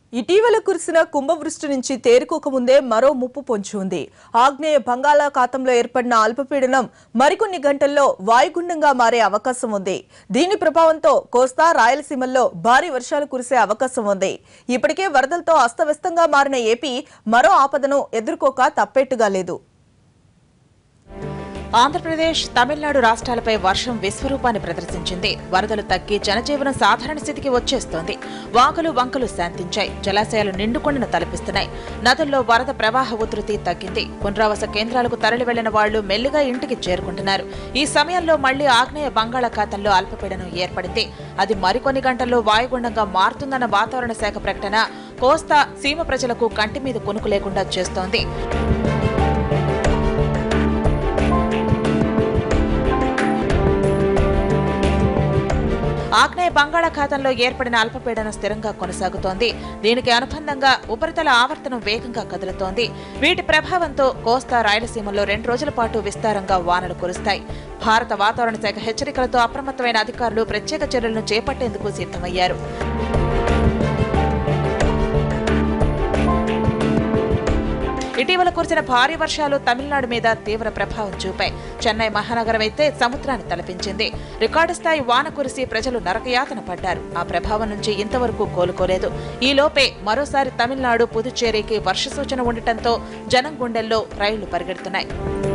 ఇటీవల కురిసిన కుంభవృష్టి నుంచి తేరుకోకముందే మరో ముప్పు పొంచి ఉంది ఆగ్నేయ బంగాళాఖాతంలో ఏర్పడిన అల్పపీడనం మరికొన్ని గంటల్లో వాయుగుండంగా మారే అవకాశం ఉంది దీని ప్రభావంతో కోస్తా రాయలసీమల్లో భారీ వర్షాలు కురిసే అవకాశం ఉంది ఇప్పటికే వరదలతో అస్తవ్యస్తంగా మారిన ఏపీ మరో ఆపదను ఎదుర్కోక తప్పేట్టుగా లేదు ఆంధ్రప్రదేశ్ తమిళనాడు రాష్ట్రాలపై వర్షం విశ్వరూపాన్ని ప్రదర్శించింది వరదలు తగ్గి జనజీవనం సాధారణ స్థితికి వచ్చేస్తోంది వాగులు వంకలు శాంతించాయి జలాశయాలు నిండుకొండను తలపిస్తున్నాయి నదుల్లో వరద ప్రవాహ ఉధృతి తగ్గింది పునరావాస కేంద్రాలకు తరలి వెళ్లిన వాళ్లు మెల్లిగా ఇంటికి చేరుకుంటున్నారు ఈ సమయంలో మళ్లీ ఆగ్నేయ బంగాళాఖాతంలో అల్పపీడనం ఏర్పడింది అది మరికొన్ని గంటల్లో వాయుగుండంగా మారుతుందన్న వాతావరణ శాఖ ప్రకటన కోస్తా సీమ ప్రజలకు కంటి మీద కొనుకు లేకుండా చేస్తోంది ఆగ్నేయ బంగాళాఖాతంలో ఏర్పడిన అల్పపీడనం స్థిరంగా కొనసాగుతోంది దీనికి అనుబంధంగా ఉపరితల ఆవర్తనం వేగంగా కదులుతోంది వీటి ప్రభావంతో కోస్తా రాయలసీమలో రెండు రోజుల పాటు విస్తారంగా వానలు కురుస్తాయి భారత వాతావరణ శాఖ హెచ్చరికలతో అప్రమత్తమైన అధికారులు ప్రత్యేక చర్యలను చేపట్టేందుకు సిద్ధమయ్యారు ఇటీవల కురిసిన భారీ వర్షాలు తమిళనాడు మీద తీవ్ర ప్రభావం చూపాయి చెన్నై మహానగరం అయితే సముద్రాన్ని తలపించింది రికార్డు స్థాయి వాన కురిసి ప్రజలు నరకయాతన పడ్డారు ఆ ప్రభావం నుంచి ఇంతవరకు కోలుకోలేదు ఈ లోపే మరోసారి తమిళనాడు పుదుచ్చేరికి వర్ష సూచన ఉండటంతో జనం గుండెల్లో రైళ్లు పరిగెడుతున్నాయి